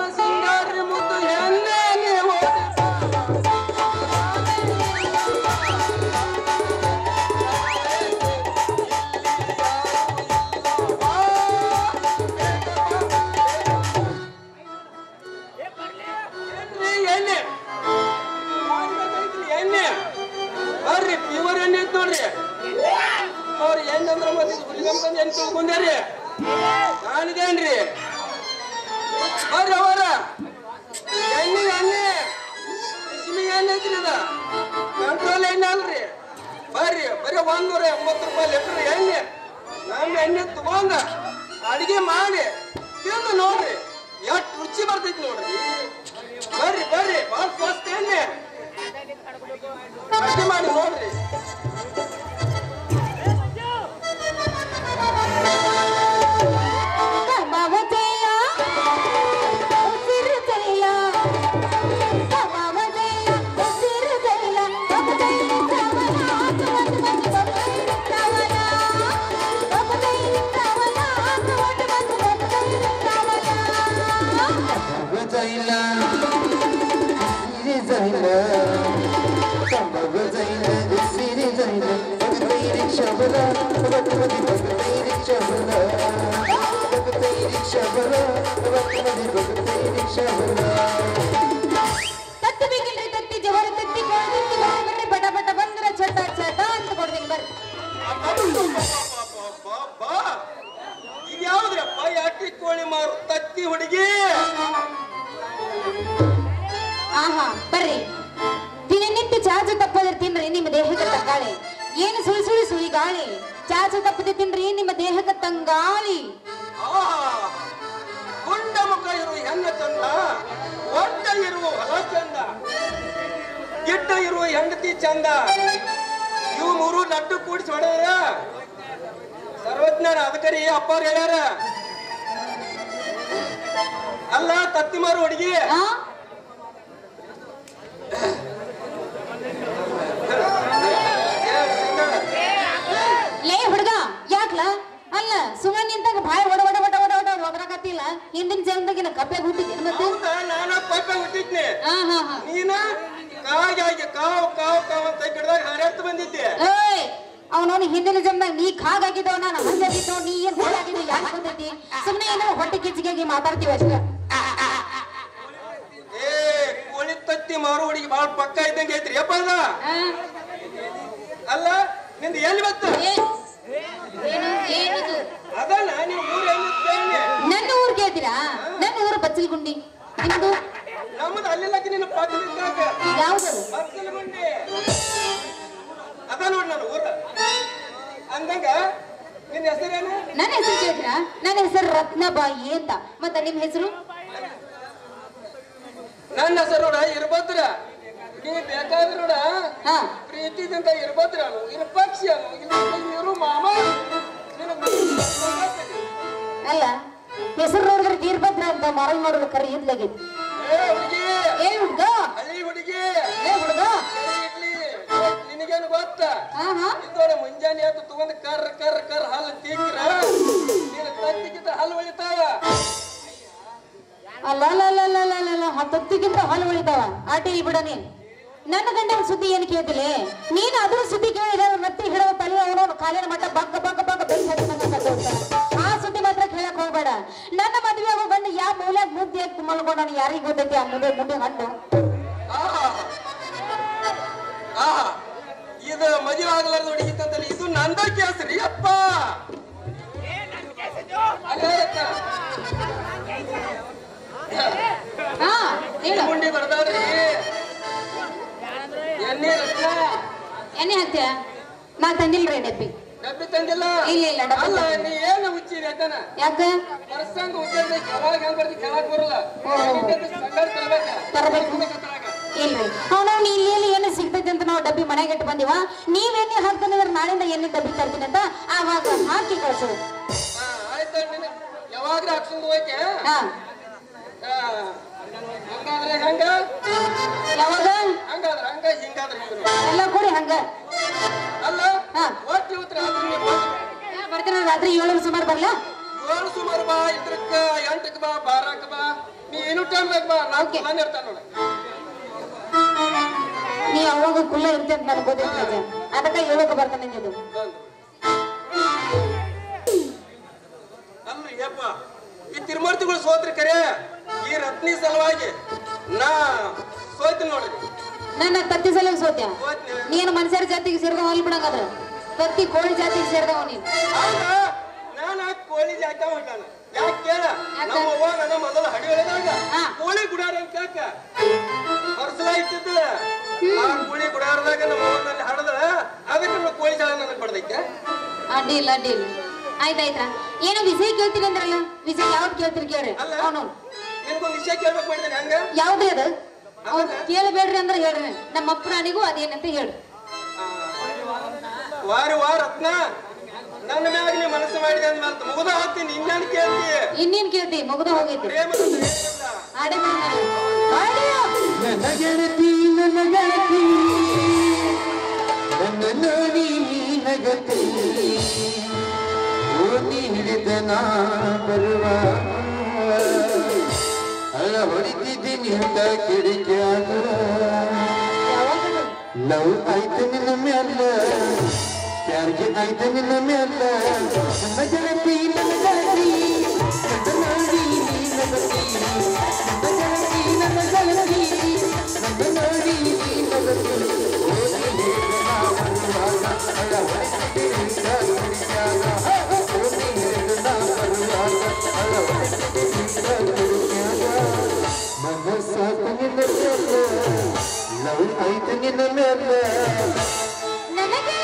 ಸಿಂಗಾರಿ ಮುದ್ದು ಹೆಣ್ಣೆ ನೀವು ಎಣ್ಣೆ ಎಣ್ಣೆ ಮಾಡ್ಬೇಕಾಗಿತ್ತು ಎಣ್ಣೆ ಬರ್ರಿ ಪ್ಯೂರ್ ಎಣ್ಣೆ ಐತ್ ನೋಡ್ರಿ ಅವ್ರ ಎಣ್ಣೆ ಅಂದ್ರೆ ಮತ್ತೆ ಹುಲಿಗಂತಂದು ಎಣ್ಣೆ ತಿಳ್ಕೊಂಡ್ಯಾರಿ ನಾನಿದೇನ್ರಿ ಬರ್ರಿ ಅವರ ಎಣ್ಣೆ ಎಣ್ಣೆ ಬಿಸಿಲಿ ಎಣ್ಣೆ ಐತ್ರಿ ಇದ ಕಂಟ್ರೋಲ್ ಎಣ್ಣೆ ಅಲ್ರಿ ಬರ್ರಿ ಬರೀ ಒಂದೂರ ಎಂಬತ್ತು ರೂಪಾಯಿ ಲೀಟರ್ ಎಣ್ಣೆ ನಮ್ಮ ಎಣ್ಣೆ ತಗೊಂಡ ಅಡಿಗೆ ಮಾಡಿ ತಿಂದು ನೋಡ್ರಿ ಎಷ್ಟು ರುಚಿ ಬರ್ತೈತಿ ನೋಡ್ರಿ ಬರ್ರಿ ಬರ್ರಿ ಭಾಳ ಸ್ವಸ್ಥ ಎಣ್ಣೆ ಅಡಿಗೆ ಮಾಡಿ ನೋಡ್ರಿ ಕಮವದೆಯ ಉಸಿರುದೆಯ ಕಮವದೆಯ ಉಸಿರುದೆಯ ಕಮದೈಲಿ ಶ್ರವಣ ಆಗುವುದು ಬಂದು ಕಮದೈಲಿ ಶ್ರವಣ ಕಮದೈಲಿ ಶ್ರವಣ ಆಗುವುದು ಬಂದು ಕಮದೈಲಿ ಶ್ರವಣ ಸಂಭವ ಸಿರಿ ಜೈಲ ಸಂಭವ ಜೈಲ ಸಿರಿ ಜೈಲ ಭಗತೈರಿ ಶಬಲ ಭಗವತಿ ಭಗತೈರಿ ಶಬಲ ಭಗತೈರಿ ಶಬಲ ಭಗವತಿ ಭಗತೈರಿ ಶಬಲ ತತ್ತಿ ಬೇಕಿಲ್ರಿ ತತ್ತಿ ಜವರ ತತ್ತಿ ಕೋಳಿ ತತ್ತಿ ಬರ್ರಿ ಬಡ ಬಡ ಬಂದ್ರ ಚಟ ಚಟ ಅಂತ ಕೊಡ್ತೀನಿ ಬರ್ರಿ ಇದು ಯಾವ್ದ್ರಪ್ಪ ಯಾಟಿ ಕೋಳಿ ಮಾರು ತತ್ತಿ ಹುಡುಗಿ ಆಹಾ ಬರ್ರಿ ದಿನನಿತ್ಯ ಚಾಚು ತಪ್ಪದೆ ತಿನ್ರಿ ನಿಮ್ಮ ದೇಹಕ್ಕೆ ತಂಗಾಳಿ ಏನು ಸುಳಿ ಸುಳಿ ಸುಳಿ ಗಾಳಿ ಚಾಚು ತಪ್ಪದೆ ತಿನ್ರಿ ನಿಮ್ಮ ದೇಹಕ್ಕೆ ತಂಗಾಳಿ ಆಹಾ, ಗುಂಡ ಮುಖ ಇರುವ ಹೆಣ್ಣ ಚಂದ ಒಟ್ಟ ಇರುವ ಹೊಲ ಚಂದ ಗಿಡ್ಡ ಇರುವ ಹೆಂಡತಿ ಚಂದ ಇವು ಮೂರು ಲಡ್ಡು ಕೂಡಿಸಿ ಹೊಡೆದ ಸರ್ವಜ್ಞರ ಅದಕರಿ ಅಪ್ಪಾರು ಹೇಳ್ಯಾರ ಅಲ್ಲ ತತ್ತಿ ಮಾರು ಹುಡುಗಿ ಆ ಲೇ ಹುಡುಗ ಯಾಕ್ಲ ಅಲ್ಲ ಸುಮ್ಮನೆ ನಿಂತಾಗ ಬಾಯ್ ಒಡ ಒಡ ಒಡ ಒಡ ಒಡ ಒಗರಾಕತ್ತಿಲ್ಲ ಹಿಂದಿನ ಜನ್ಮದಾಗಿನ ಕಪ್ಪೆ ಹುಟ್ಟಿದ್ದೇನೆ ಮತ್ತೆ ಹೌದಾ ನಾನ ಪಕ್ಕ ಹುಟ್ಟಿದ್ನೆ ಹಾ ಹಾ ಹಾ ನೀನ ಕಾಗಾಗಿ ಕಾವ್ ಕಾವ್ ಕಾವ್ ಅಂತ ಗಿಡದಾಗ ಹಾರಾಡ್ತ ಬಂದಿದ್ದೆ ಏಯ್ ಅವನವನು ಹಿಂದಿನ ಜನ್ಮದಾಗ ನೀ ಖಾಗಾಗಿದ್ದವ ನಾನು ಹಂಗಾಗಿದ್ದವ ನೀ ಏನ್ ಆಗಿದ್ದು ಯಾಕೆ ಗೊತ್ತೈತಿ ಸುಮ್ಮನೆ ಏನೋ ಹೊಟ್ಟೆ ಕಿಚ್ಚಿಗಾಗಿ ಮಾತಾಡ್ತೀವಿ ಅಷ್ಟೇ ಏ ಕೋಳಿ ತತ್ತಿ ಮಾರು ಹುಡುಗಿ ಬಾಳ ಪಕ್ಕ ಇದ್ದಂಗೆ ಐತ್ರಿ ಯಪ್ಪ ಅದ ಆ? ಅಲ್ಲ ನಿಂದ ಎಲ್ಲಿ ಬತ್ತು ಏ, ಏನು ಏನಿದು ಅದಲ್ಲ ನೀವು ಮೂರು ಎಲ್ಲಿ ಬೇನೆ ನನ್ನ ಊರ್ ಕೇಳ್ತೀರಾ ನನ್ನ ಊರು ಬಚ್ಚಲ್ಗುಂಡಿ ನಿಮ್ದು ನಮ್ಮದು ಅಲ್ಲಿಲ್ಲಕ್ಕೆ ನಿನ್ನ ಪಕ್ಕದಿದ್ದಾಗ ಯಾವ್ದು ಬಚ್ಚಲಗುಂಡಿ ಅದ ನೋಡಿ ನನ್ನ ಊರ ಅಂದಂಗ ನಿನ್ನ ಹೆಸರೇನು ನನ್ನ ಹೆಸರು ಕೇಳ್ತೀರಾ ನನ್ನ ಹೆಸರು ರತ್ನಬಾಯಿ ಅಂತ ಮತ್ತೆ ನಿಮ್ಮ ಹೆಸರು ನನ್ನ ಹೆಸರು ನೋಡ ಇರ್ಬದ್ರ ನೀ ಬೇಕಾದ್ರೆ ನೋಡ ಹಾ ಪ್ರೀತಿದಿಂದ ಇರ್ಬದ್ರ ಇರ್ಪಕ್ಷಿ ಅನು ಇವರು ಮಾಮ ನಿನಗೆ ಅಲ್ಲ ಹೆಸರು ನೋಡಿದ್ರೆ ವೀರಭದ್ರ ಅಂತ ಮರಲ್ ನೋಡಿದ್ರೆ ಕರಿ ಇದ್ಲಾಗೈತಿ ಏ ಹುಡುಗಿ ಏ ಹುಡ್ಗ ಹಳ್ಳಿ ಹುಡುಗಿ ಏ ಹುಡ್ಗ ಕರಿ ಇಡ್ಲಿ ನಿನಗೇನು ಗೊತ್ತ ಹಾ ಹಾ ಇದೋಡ ಮುಂಜಾನೆ ಅದು ತಗೊಂಡ್ ಕರ್ ಕರ್ ಕರ್ ಹಾಲು ತೀಕ್ರ ನೀನು ತತ್ತಿಗಿಂತ ಹಾಲು ಒಳಿತಾವ ಅಲ್ಲ ಅಲ್ಲ ಅಲ್ಲ ಅಲ್ಲ ಅಲ್ಲ ಅಲ್ಲ ಅಲ್ಲ ಹತ್ತತ್ತಿಗಿಂತ ಹಾಲು ಉಳಿತಾವ ಆಟಿ ಬಿಡ ನೀನ್ ನನ್ನ ಗಂಡನ ಸುದ್ದಿ ಏನು ಕೇಳ್ತಿಲ್ಲ ನೀನು ಅದ್ರ ಸುದ್ದಿ ಕೇಳಿದ ಮತ್ತೆ ಹಿಡೋ ತಲೆ ಅವನವನು ಕಾಲಿನ ಮಟ್ಟ ಬಗ್ಗ ಬಗ್ಗ ಬಗ್ಗ ಬೆಂಕಿ ಹಚ್ಚಿದಂಗ ಕಟ್ಟೋಗ್ತಾನೆ. ಆ ಸುದ್ದಿ ಮಾತ್ರ ಕೇಳಕ್ ಹೋಗ್ಬೇಡ ನನ್ನ ಮದ್ವೆ ಆಗೋ ಗಂಡ ಯಾವ ಮೂಲ್ಯಾಗ ಮುದ್ದೆ ಎತ್ತು ಮಲ್ಕೊಂಡ ಯಾರಿಗ್ ಗೊತ್ತೈತಿ ಆ ಮುಂದೆ ಮುಂದೆ ಹಣ್ಣು ಆಹಾ ಆಹಾ ಇದು ಮದುವೆ ಆಗ್ಲಾರ್ದು ಹುಡುಗಿ ತಂದಲ್ಲಿ ಇದು ನಂದ ಕೇಸರಿ ಅಪ್ಪ ಅಲ್ಲೇ ಅಕ್ಕ. ಹಾ ಹೇಳು ಗುಂಡಿ ಬರ್ದಾವ್ರಿ ಎಣ್ಣೆ ರತ್ನ ಎಣ್ಣೆ ಹಾಕ್ತೀಯ ನಾ ತಂದಿಲ್ರಿ ಡಬ್ಬಿ ಡಬ್ಬಿ ತಂದಿಲ್ಲ ಇಲ್ಲ, ಇಲ್ಲ, ಡಬ್ಬಿ ಅಲ್ಲ ತಂದಿಲ್ಲ. ನೀ ಏನು ಹುಚ್ಚಿರಿ ಅಕ್ಕನ ಯಾಕ ಪರ್ಸಂಗ ಹುಚ್ಚಿದ್ರೆ ಕೆಳಗೆ ಹೆಂಗ್ ಬರ್ತಿ ಕೆಳಗ್ ಬರಲ್ಲ ಸಂಗಾರ ತರ್ಬೇಕ ತರಬೇಕು ಹುಡುಗತ್ರಾಗ. ಇಲ್ರಿ ಅವನವ್ನು ಇಲ್ಲಿ ಇಲ್ಲಿ ಏನು ಸಿಗ್ತೈತೆ ಅಂತ ನಾವು ಡಬ್ಬಿ ಮನೆಗೆ ಇಟ್ಟು ಬಂದಿವ ನೀವ್ ಎಣ್ಣೆ ಹಾಕ್ತಾನೆ ನಾಳಿಂದ ಎಣ್ಣೆ ಡಬ್ಬಿ ತರ್ತೀನಿ ಅಂತ ಆವಾಗ ಹಾಕಿ ಕಳ್ಸು ಹಾ, ಆಯ್ತು ನಿನ್ನ ಯಾವಾಗ್ರ ಹಾಕ್ಸ್ಕೊಂಡು ಹೋಯ್ಕೆ ಹಾ ಹಾ, ಹಂಗಾದ್ರೆ ಹಂಗ ಯಾವಾಗ ಹಂಗಾದ್ರೆ ಹಂಗ ಹಿಂಗಾದ್ರೆ ಹಿಂಗ ಎಲ್ಲ ಕೂಡಿ ಹಂಗ ಅಲ್ಲ ಹಾ. ಒಟ್ಟು ಇವತ್ತು ರಾತ್ರಿ ನೀವು ಬಂದು ಬರ್ತೀನಿ ರಾತ್ರಿ ಏಳು ಸುಮಾರು ಬರ್ಲಾ ಏಳು ಸುಮಾರು ಬಾ ಇದ್ರಕ್ಕ ಎಂಟಕ್ಕೆ ಬಾ ಬಾರಕ್ಕ ಬಾ ನೀ ನೀನು ಟೈಮ್ ಬೇಕು ಬಾ ನಾನು Okay. ನಾನು ಇರ್ತಾನೆ ನೋಡಿ ನೀ ಅವಾಗ ಕುಲ್ಲ ಇರ್ತಿ ಅಂತ ನನಗೆ ಗೊತ್ತಿಲ್ಲ ರಾಜ ಅದಕ್ಕೆ ಹೇಳೋಕೆ ಬರ್ತಾನೆ ಇದು ಅಲ್ರಿ ಯಪ್ಪ ಈ ತಿರುಮೂರ್ತಿಗಳು ಸೋತ್ರಿ ಕರೆ ಈ ರತ್ನಿ ಸಲುವಾಗಿ ನಾ ಸೋಯ್ತೀನಿ ನೋಡಿ ನನ್ನ ತತ್ತಿ ಸಲ ಸೋತ್ಯ ಸೋತ್ನಿ ನೀನು ಮನುಷ್ಯರ ಜಾತಿಗೆ ಸೇರ್ದವ ಅಲ್ಲಿ ಬಿಡಂಗದ ತತ್ತಿ ಕೋಳಿ ಜಾತಿಗೆ ಸೇರ್ದವ ನೀನು ಹೌದಾ ನಾನು ಆ ಕೋಳಿ ಜಾಕ ಹೊಂಟಾನ ಯಾಕೆ ಕೇಳ ಯಾಕ? ನಮ್ಮ ಅವ್ವ ನನ್ನ ಮೊದಲು ಹಡಿ ಹೊಡೆದಾಗ ಹಾ. ಕೋಳಿ ಗುಡಾರ ಅಂತ ಕೇಳ್ಕ ಹರ್ಸಲ ಇತ್ತಿದ್ದ ಆ ಕೋಳಿ ಗುಡಾರದಾಗ ನಮ್ಮ ಅವ್ವನಲ್ಲಿ ಹಡದ ಅದಕ್ಕೆ ನಮ್ಮ ಕೋಳಿ ಜಾಳ ನನಗೆ ಬಡ್ದೈತೆ ಅಡ್ಡಿ ಇಲ್ಲ ಅಡ್ಡಿ ಇಲ್ಲ ಆಯ್ತಾಯ್ತಾ ಏನೋ ವಿಷಯ ಕೇಳ್ತೀನಿ ಅಂದ್ರಲ್ಲ ವಿಷಯ ಯಾವ್ದು ಕೇಳ್ತೀರಿ ಕೇಳ್ರಿ ಅಲ್ಲ ಅವನು ನಿನ್ಗೊಂದು ವಿಷಯ ಕೇಳ್ಬೇಕು ಮಾಡಿದ್ದೇನೆ ಹಂಗ ಯಾವ್ದು ಅದು ಅವ್ನು ಕೇಳಬೇಡ್ರಿ ಅಂದ್ರೆ ಹೇಳ್ರಿ ನಮ್ಮ ಅಪ್ಪನಿಗೂ ಅದೇನಂತ ಹೇಳ್ರಿ ವಾರ ವಾರ ರತ್ನ ನನ್ನ ಮ್ಯಾಗ ನೀ ಮನಸ್ಸು ಮಾಡಿದೆ ಅಂದ್ಮೇಲೆ ಮುಗಿದ ಹೋಗ್ತೀನಿ ಇನ್ನೇನು ಕೇಳ್ತಿ ಇನ್ನೇನ್ ಕೇಳ್ತಿ ಮುಗ್ದ ಹೋಗೈತಿ ಪ್ರೇಮದ ಏನಿಲ್ಲ ಆಡೇ ಬಿಡು ಆಡಿಯೋ ನನ್ನ ಗೆಳತಿ ನನ್ನ ಗೆಳತಿ ನನ್ನ ನೋಡಿ ನಗತಿ ಓದಿ ಹಿಡಿದ ನಾ ಬರುವ ಅಲ್ಲ ಹೊಡಿತಿದ್ದೀನಿ ಅಂತ ಕಿಡಿಕ್ಯಾಗ ಯಾವಾಗ ಲವ್ ಆಯ್ತು ನಿನ್ನ ಮ್ಯಾಲ ಪ್ಯಾರ್ಗೆ ಆಯ್ತು ನಿನ್ನ ಮ್ಯಾಲ ನನ್ನ ಗೆಳತಿ ನನ್ನ ಗೆಳತಿ ನನ್ನ ನೋಡಿ ನಗತಿ ನನ್ನ ಗೆಳತಿ ನನ್ನ ಗೆಳತಿ ನನ್ನ ನೋಡಿ ನಗತಿ ಓದಿ ಹಿಡಿದ ನಾ ಬರುವಾಗ ಅಳ ಹೊಡಿತಿದ್ದ ಕಿಡಿಕ್ಯಾಗ ಓದಿ ಹಿಡಿದ ನಾ ಬರುವಾಗ ಅಳ ಹೊಡಿತಿದ್ದ ಕಿಡಿಕ್ಯಾಗ ಮನಸ್ಸಾತ ನಿನ್ನ ಮ್ಯಾಲ ಲವ್ ಆಯ್ತು ನಿನ್ನ ಮ್ಯಾಲ ನನಗೆ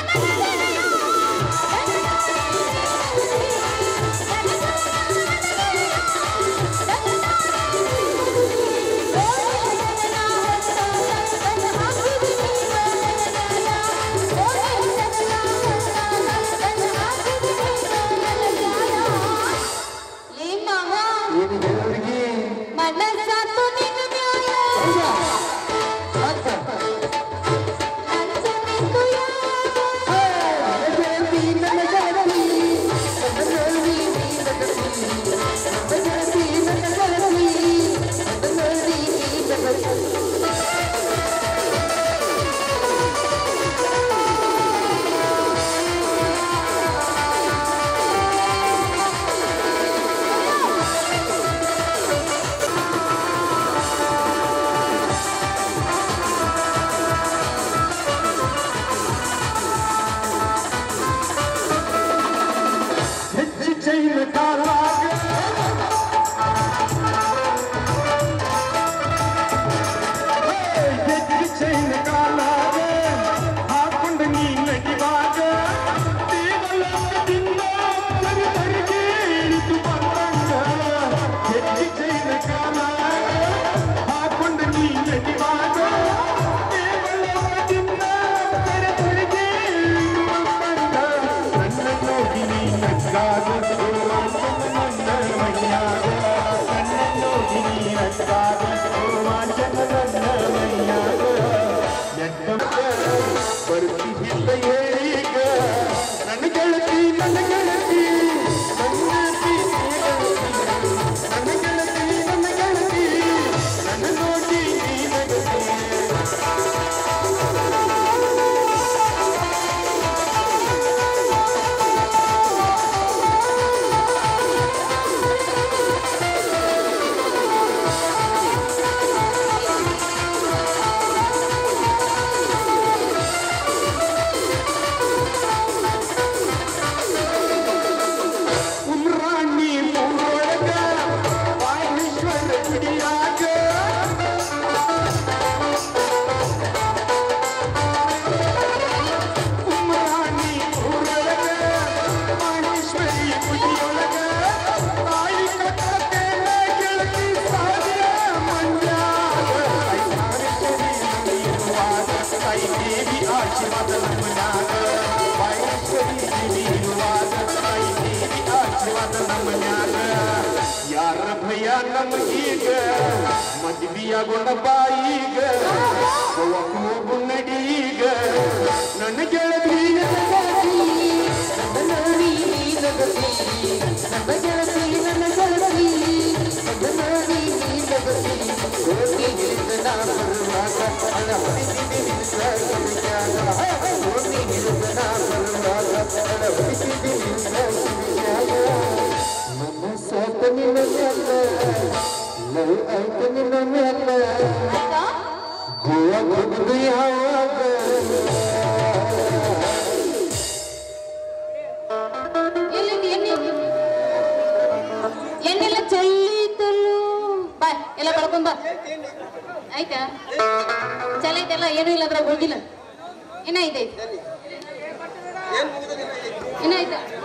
ಏನು ಹುಡುಗಿ ಮನಸ್ಸಾತು ನಿನ್ನ ನ್ಯಾಯ ಹೆಚ್ಚು ಚೈನ ಕಾಲಾಗ ಹೆಚ್ಚು ಚೈನ ಕಾಲಾಗ ಹಾಕೊಂಡು ನೀ ನಗಿವಾಗ ದೇವಲೋಕದಿಂದ ಪರಿತರಿಗೆ ಇಳಿದು ಬಂದಂಗ ಹೆಚ್ಚು ಚೈನ ಕಾಲಾಗ ಹಾಕೊಂಡು ನೀ ನಗಿವಾಗ ದೇವಲೋಕದಿಂದ ಪರಿತರಿಗೆ ಇಳಿದು ಬಂದಂಗ ನನ್ನ ನೋಡಿ ನೀ ನಗ್ಗಾಗ ನನ್ನ ಮೈಯಾಗ ನನ್ನ ನೋಡಿ ನೀ ನಗ್ಗಾಗ ರೋಮಾಂಚನ ನನ್ನ ಮೈಯಾಗ ಬರ್ತಿದ್ದ ಈಗ ನನ್ನ ಗೆಳತಿ ನನ್ನ ಗೆಳತಿ ನನ್ನ ಗೆಳತಿ ನನ್ನ ಗೆಳತಿ ನನ್ನ ಗೆಳತಿ ನನ್ನ ನೋಡಿ ನೀ ನಗತಿ ಉಮ್ರಾಣಿ ಮೂರೊಳಗ ವಾಣೇಶ್ವರ ಗುಡಿಯಾಗ ಉಮ್ರಾಣಿ ಮೂರೊಳಗ ವಾಣೇಶ್ವರಿ ಗುಡಿಯೊಳಗ ತಾಯಿ ಕಟ್ಟತೇನ ಗೆಳತಿ ಸಾವಿರ ಮಂಡ್ಯಾಗ ಐತಾರೇಶ್ವರಿ ನೀರುವಾಗ ತಾಯಿ ದೇವಿ ಆಶೀರ್ವಾದ ನಮ್ಮನ್ಯಾಗ ವಾಣೇಶ್ವರಿ ನೀರುವಾಗ ತಾಯಿ ದೇವಿ ಆಶೀರ್ವಾದ ನಮ್ಮನ್ಯಾಗ ಯಾರ ಭಯ ನಮಗೀಗ ಮದ್ವಿಯಾಗೊಂಡ ಬಾಯಿಗ ಹೋಗು ನಡೀಗ ನನ್ನ ಗೆಳತಿ ನನ್ನ ಗೆಳತಿ ನನ್ನ ನೋಡಿ ನಗತಿ ನನ್ನ ಗೆಳತಿ ನನ್ನ ಗೆಳತಿ ನನ್ನ ನೋಡಿ ಓಟಿ ಹಿಡಿದ ನಾ ಬರುವಾಗ ಅಳ ಹೊಡಿತಿದ್ದೆ ನಿನ್ನ ಕಿವಿಯಾಗ ಓಟಿ ಹಿಡಿದ ನಾ ಬರುವಾಗ ಅಳ ಹೊಡಿತಿದ್ದೆ ನಿನ್ನ ಕಿವಿಯಾಗ ನನ್ನ ಸಾತ ನಿನ್ನ ಮ್ಯಾಲ ಲವ್ ಆಯ್ತು ನಿನ್ನ ಮ್ಯಾಲ ಆಯ್ತಾ ಗೋವಾ ಹೋಗುದು ಯಾವಾಗ ಎಲ್ಲಿಂದ ಎಣ್ಣೆ ಎಣ್ಣೆಲ್ಲ ಚೆಲ್ಲಿತಲ್ಲು ಬಾ ಎಲ್ಲ ಬಳ್ಕೊಂಡ್ ಬಾ ಆಯ್ತಾ ಚಲ ಐತೆಲ್ಲ ಏನೂ ಇಲ್ಲ ಅದ್ರಾಗ ಉಳ್ದಿಲ್ಲ ಏನಾಯ್ತೈತಿ ಏನ್ ಮುಗಿದ ಏನಾಯ್ತಾ